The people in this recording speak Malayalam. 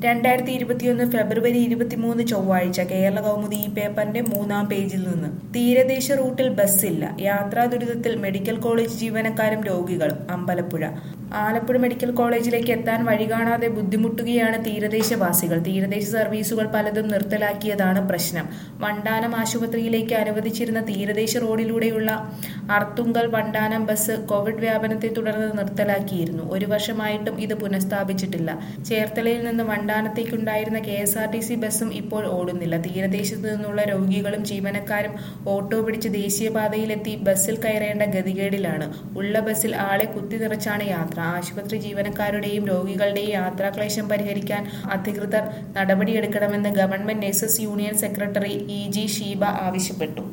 രണ്ടായിരത്തി ഇരുപത്തിയൊന്ന് ഫെബ്രുവരി ഇരുപത്തിമൂന്ന് ചൊവ്വാഴ്ച കേരള കൗമുദി ഈ പേപ്പറിന്റെ മൂന്നാം പേജിൽ നിന്ന് തീരദേശ റൂട്ടിൽ ബസ്സില്ല യാത്രാ ദുരിതത്തിൽ മെഡിക്കൽ കോളേജ് ജീവനക്കാരും രോഗികളും അമ്പലപ്പുഴ ആലപ്പുഴ മെഡിക്കൽ കോളേജിലേക്ക് എത്താൻ വഴി കാണാതെ ബുദ്ധിമുട്ടുകയാണ് തീരദേശവാസികൾ തീരദേശ സർവീസുകൾ പലതും നിർത്തലാക്കിയതാണ് പ്രശ്നം വണ്ടാനം ആശുപത്രിയിലേക്ക് അനുവദിച്ചിരുന്ന തീരദേശ റോഡിലൂടെയുള്ള അർത്തുങ്കൽ വണ്ടാനം ബസ് കോവിഡ് വ്യാപനത്തെ തുടർന്ന് നിർത്തലാക്കിയിരുന്നു ഒരു വർഷമായിട്ടും ഇത് പുനഃസ്ഥാപിച്ചിട്ടില്ല ചേർത്തലയിൽ നിന്ന് വണ്ടാനത്തേക്കുണ്ടായിരുന്ന K S R T C ബസ്സും ഇപ്പോൾ ഓടുന്നില്ല തീരദേശത്ത് നിന്നുള്ള രോഗികളും ജീവനക്കാരും ഓട്ടോ പിടിച്ച് ദേശീയപാതയിലെത്തി ബസ്സിൽ കയറേണ്ട ഗതികേടിലാണ് ഉള്ള ബസ്സിൽ ആളെ കുത്തി നിറച്ചാണ് യാത്ര ആശുപത്രി ജീവനക്കാരുടെയും രോഗികളുടെയും യാത്രാക്ലേശം പരിഹരിക്കാൻ അധികൃതർ നടപടിയെടുക്കണമെന്ന് government nurses union secretary E G Sheeba ആവശ്യപ്പെട്ടു